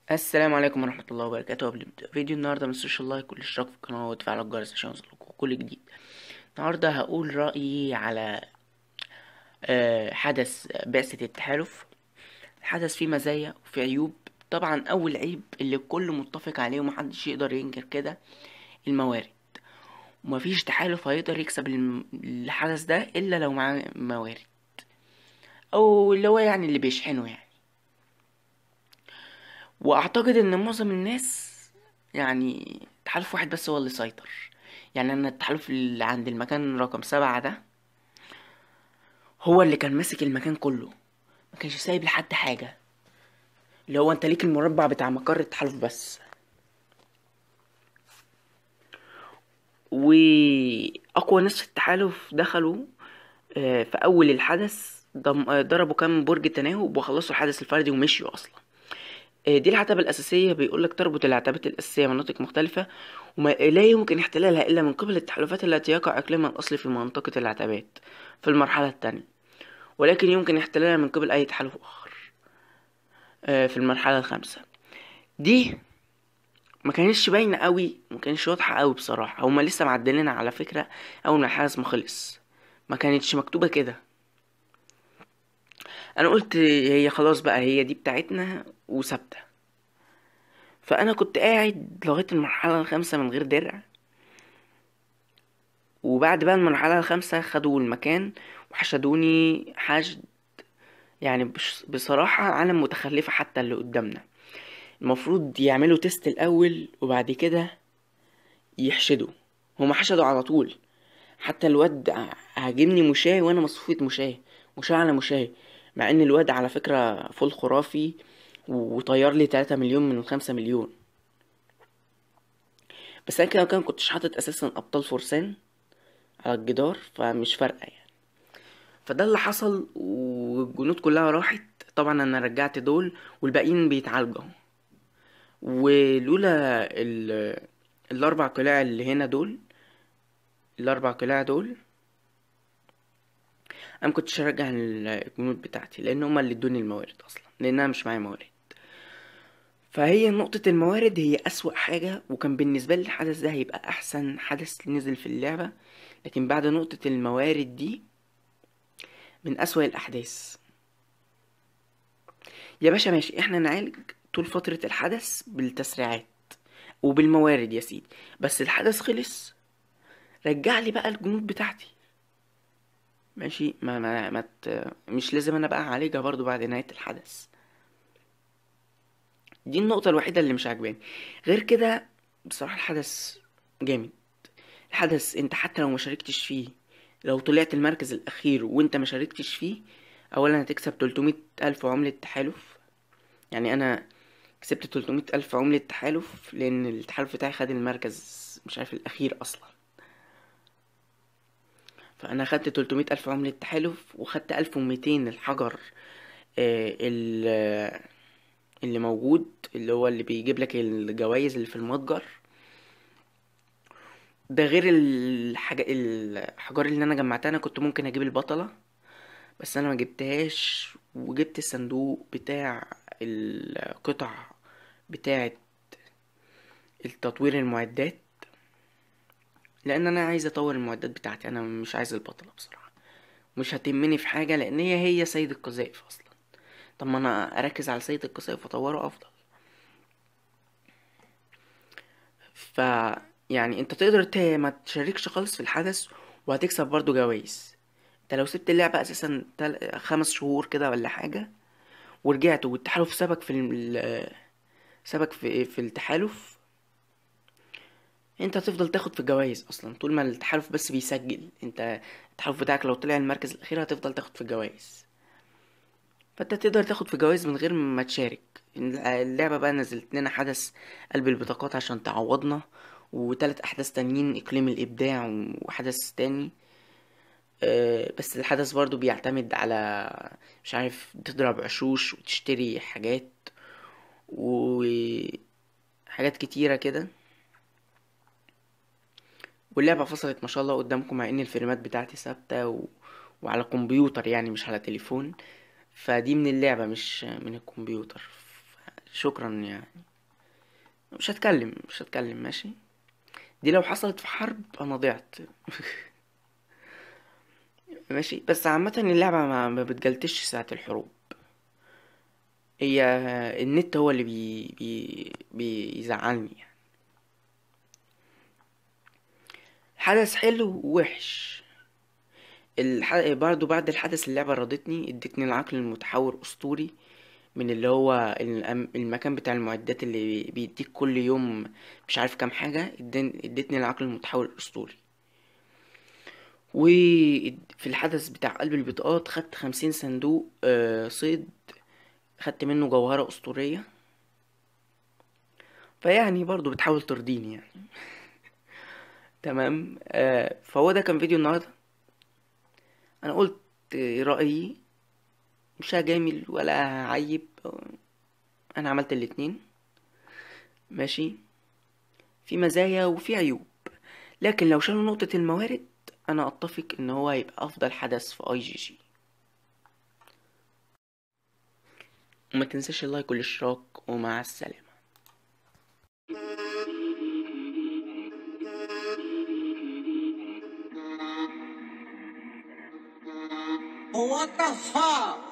السلام عليكم ورحمة الله وبركاته قبل ما نبدأ فيديو النهاردة متنسوش اللايك والاشتراك في القناة وتفعيل الجرس عشان يوصلكوا كل جديد النهاردة هقول رأيي على آه، حدث بعثة التحالف الحدث فيه مزايا وفيه عيوب طبعا أول عيب اللي الكل متفق عليه ومحدش يقدر ينكر كده الموارد ومفيش تحالف هيقدر يكسب الم- الحدث ده إلا لو معاه موارد أو اللي هو يعني اللي بيشحنه يعني واعتقد ان معظم الناس يعني تحالف واحد بس هو اللي سيطر يعني انا التحالف اللي عند المكان رقم سبعة ده هو اللي كان ماسك المكان كله ما كانش سايب لحد حاجة اللي هو انت ليك المربع بتاع مقر التحالف بس واقوى ناس في التحالف دخلوا آه، في اول الحدث ضم- آه، ضربوا كام برج تناوب وخلصوا الحدث الفردي ومشيوا اصلا آه، دي العتبة الأساسية بيقولك تربط العتبات الأساسية مناطق مختلفة وما لا يمكن احتلالها إلا من قبل التحالفات التي يقع إقليمها الأصلي في منطقة العتبات في المرحلة الثانية ولكن يمكن احتلالها من قبل أي تحالف آخر آه، في المرحلة الخامسة دي ما كانتش باينة قوي ما كانتش واضحة قوي بصراحة هما لسه معدلينها على فكرة أول ما الحدث ما خلص ما كانتش مكتوبة كده أنا قلت هي خلاص بقى هي دي بتاعتنا وثابتة فانا كنت قاعد لغايه المرحله الخامسه من غير درع وبعد بقى المرحله الخامسه خدوا المكان وحشدوني حشد يعني بش- بصراحه عالم متخلفه حتى اللي قدامنا المفروض يعملوا تيست الاول وبعد كده يحشدوا هما حشدوا على طول حتى الواد ع- عاجبني مشاه وانا مصفوفة مشاه مشاه على مشاه مع ان الواد على فكره فول خرافي وطير لي 3 مليون من الخمسة مليون بس انا كده كده مكنتش حاطط اساسا ابطال فرسان على الجدار فمش فارقه يعني فده اللي حصل والجنود كلها راحت طبعا انا رجعت دول والباقيين بيتعالجوا ولولا ال... الاربع قلاع اللي هنا دول الاربع قلاع دول انا مكنتش ارجع الجنود بتاعتي لان هما اللي ادوني الموارد اصلا لان انا مش معايا موارد فهي نقطة الموارد هي أسوأ حاجة وكان بالنسبة لي الحدث ده هيبقى أحسن حدث نزل في اللعبة لكن بعد نقطة الموارد دي من أسوأ الأحداث يا باشا ماشي احنا نعالج طول فترة الحدث بالتسريعات وبالموارد يا سيدي بس الحدث خلص رجع لي بقى الجنود بتاعتي ماشي ما ما, ما ت... مش لازم انا بقى اعالجها برضو بعد نهاية الحدث دي النقطة الوحيدة اللي مش عاجباني غير كده بصراحة الحدث جامد الحدث انت حتى لو ما شاركتش فيه لو طلعت المركز الأخير وانت ما شاركتش فيه أولا هتكسب 300 ألف عملة تحالف يعني أنا كسبت 300 ألف عملة تحالف لأن التحالف بتاعي خد المركز مش عارف الأخير أصلا فأنا خدت 300 ألف عملة تحالف وخدت 1200 الحجر آه، ال- اللي موجود اللي هو اللي بيجيب لك الجوائز اللي في المتجر ده غير الحاجة الحجار اللي انا جمعتها انا كنت ممكن اجيب البطلة بس انا ما جبتهاش وجبت الصندوق بتاع القطع بتاعة التطوير المعدات لان انا عايز اطور المعدات بتاعتي انا مش عايز البطلة بصراحة مش هتهمني في حاجة لان هي هي سيد القذائف اصلا طب ما انا اركز على سيد القذائف واطوره افضل ف يعني انت تقدر ت... ما تشاركش خالص في الحدث وهتكسب برضو جوائز انت لو سبت اللعبة اساسا تل... خمس شهور كده ولا حاجة ورجعت والتحالف سبك في ال... سبك في في التحالف انت هتفضل تاخد في الجوائز اصلا طول ما التحالف بس بيسجل انت التحالف بتاعك لو طلع المركز الاخير هتفضل تاخد في الجوائز فانت تقدر تاخد في جوائز من غير ما تشارك اللعبة بقى نزلت لنا حدث قلب البطاقات عشان تعوضنا وتلات احداث تانيين اقليم الابداع وحدث تاني آه، بس الحدث برضو بيعتمد على مش عارف تضرب عشوش وتشتري حاجات وحاجات كتيرة كده واللعبة فصلت ما شاء الله قدامكم مع ان الفريمات بتاعتي ثابتة و... وعلى كمبيوتر يعني مش على تليفون فدي من اللعبة مش من الكمبيوتر شكرا يعني مش هتكلم مش هتكلم ماشي دي لو حصلت في حرب انا ضعت ماشي بس عامة اللعبة ما ما بتجلتش ساعة الحروب هي النت هو اللي بي بي بيزعلني يعني حدث حلو ووحش الح... برضو بعد الحدث اللعبة رضتني ادتني العقل المتحور اسطوري من اللي هو الأم- المكان بتاع المعدات اللي بيديك كل يوم مش عارف كام حاجة ادن- ادتني العقل المتحول الاسطوري وفي الحدث بتاع قلب البطاقات خدت خمسين صندوق آه، صيد خدت منه جوهرة أسطورية فيعني برضو بتحاول ترضيني يعني تمام آه فهو ده كان فيديو النهاردة أنا قلت رأيي مش هجامل ولا هعيب أنا عملت الاتنين ماشي في مزايا وفي عيوب لكن لو شالوا نقطة الموارد أنا أتفق إن هو هيبقى أفضل حدث في أي جي جي وما تنساش اللايك والاشتراك ومع السلامة What the fuck?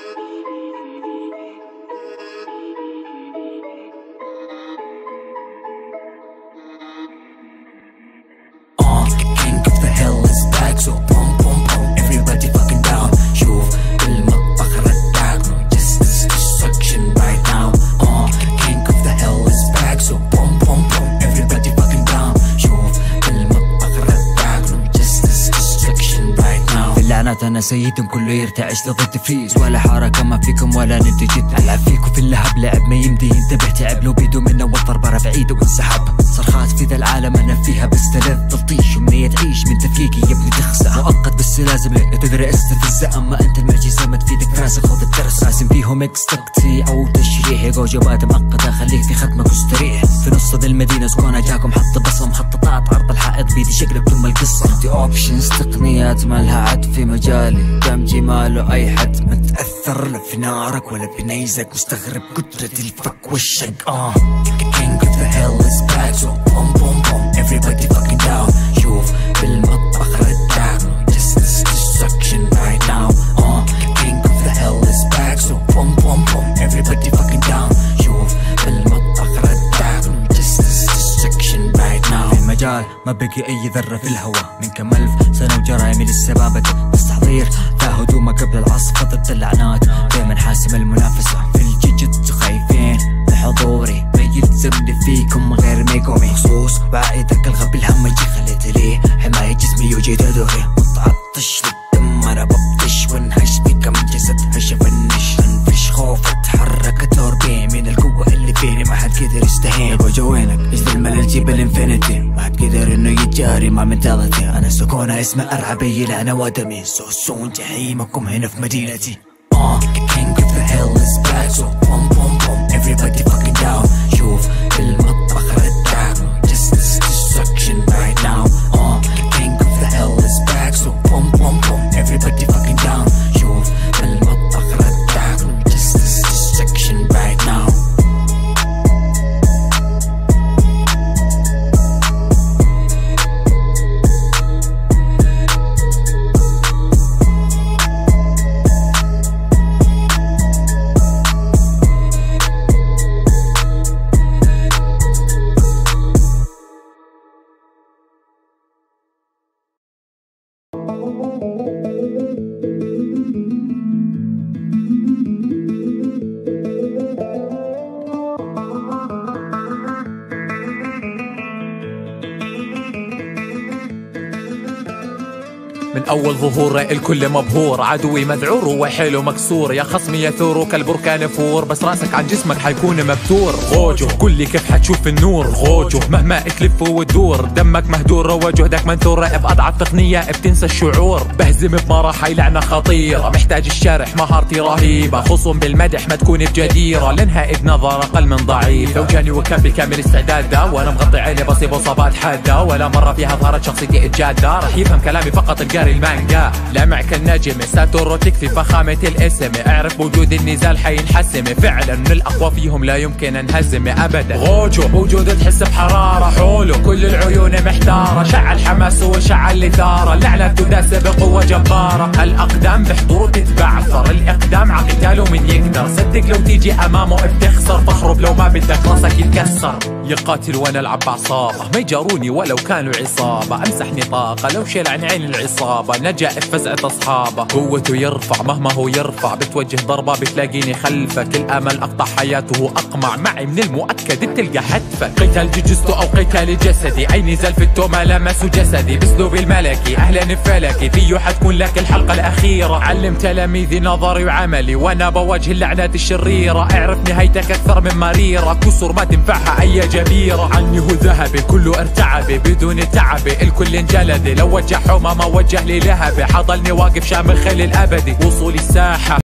Uh, king of the hill is back so boom boom boom everybody fucking down شوف المطبخ رداك no justice destruction right now uh, king of the hill is back so boom boom boom everybody fucking down شوف المطبخ رداك no justice destruction right now في اللعنات انا سيد كله يرتعش ضد تفريز ولا حركه ما فيكم ولا ندي جد العب فيكم في اللهب لعب ما يمدي ينتبه تعب لو بيدو منه والضربه رفع ايده وانسحب صرخات في ذا العالم انا فيها بستلذ تلطيش ومنية تعيش من تفكيكي يا ابني تخسع مؤقت بس لازم لك تدري استفزة اما انت المعجزه ما تفيدك فراسك خذ الدرس راسم فيهم اكس تقطيع او تشريح يقو جوابات مؤقتة خليك في ختمك واستريح في نص ذي المدينة سكونها جاكم حط بصمة مخططات عرض الحائط بيدي شقلب ثم القصة دي اوبشنز تقنيات ما لها عد في مجالي دام جماله اي حد ما تأثر لا في نارك ولا بنيزك مستغرب قدرة الفك والشق اه King of the hill is back so boom boom boom everybody fucking down شوف بالمطبخ رداك no justice destruction right now uh, King of the hill is back so boom boom boom everybody fucking down شوف بالمطبخ رداك no justice destruction right now في المجال ما بقي اي ذرة في الهواء من كم الف سنة وجرايمي لسه بابت بس تحضير ذا هدومه قبل العصف ضد اللعنات دايما حاسم المنافسة في الجيجت خايفين بحضوري ما يلزمني فيكم غير ميكومي خصوص بعيدك الغبي الهم يجي خليت لي حماية جسمي وجيت دوري متعطش للدم انا ببطش وانهش بك من جسد هش فنش انفش خوف اتحرك توربين من القوة اللي فيني ما حد قدر يستهين يبا جوينك اجد الملل جيب الانفينيتي ما حد قدر انه يتجاري مع منتاليتي انا سكونة اسمه ارعبي لعنة ودمي سوسون جحيمكم هنا في مدينتي Uh, king of the hill is back so boom boom boom everybody fucking down شوف بالمطبخ رداك no justice destruction right now uh, king of the hill is back so boom boom boom everybody fucking down شوف بالمطبخ رداك no justice destruction right now من اول ظهور الكل مبهور عدوي مذعور وحيله مكسور يا خصمي يثور كالبركان فور بس راسك عن جسمك حيكون مبتور غوجه قل لي كيف حتشوف النور غوجه مهما تلف وتدور دمك مهدور وجهدك منثور بأضعف تقنية بتنسى الشعور بهزم بمراحل لعنة خطيرة محتاج الشرح مهارتي رهيبة خصوم بالمدح ما تكون بجديرة لانها إذ نظر أقل من ضعيف لو جاني وكان بكامل استعداد ده وانا مغطي عيني بصيب وصابات حادة ولا مرة فيها ظهرت شخصيتي إتجادة راح يفهم كلامي فقط القارئ قاري المانجا لمع كالنجم ساتورو تكفي فخامة الاسم اعرف وجود النزال حينحسم فعلا من الاقوى فيهم لا يمكن انهزم ابدا غوجو بوجوده تحس بحرارة حوله كل العيون محتارة شعل حماس وشعل الاثارة اللعنة تداس بقوة جبارة الاقدام بحضوره تتبعثر الاقدام عقتاله من يقدر صدق لو تيجي امامه بتخسر تخرب لو ما بدك راسك يتكسر يقاتل وانا العب بعصابة ما يجاروني ولو كانوا عصابة امسح نطاقة لو شيل عن عين العصابة نجا فزعة اصحابه قوته يرفع مهما هو يرفع بتوجه ضربة بتلاقيني خلفك الامل اقطع حياته اقمع معي من المؤكد بتلقى حتفك قتال جسته او قتال جسدي اي نزال في التومة لمسوا جسدي باسلوب الملكي اهلا فلكي فيه حتكون لك الحلقة الاخيرة علم تلاميذي نظري وعملي وانا بواجه اللعنات الشريرة اعرف نهايتك اكثر من مريرة كسر ما تنفعها اي جبيرة عني هو ذهبي كله ارتعبي بدون تعبي الكل انجلدي لو وجه حمى ما وجه لي لهبي حضلني واقف شامخ الابدي وصولي الساحة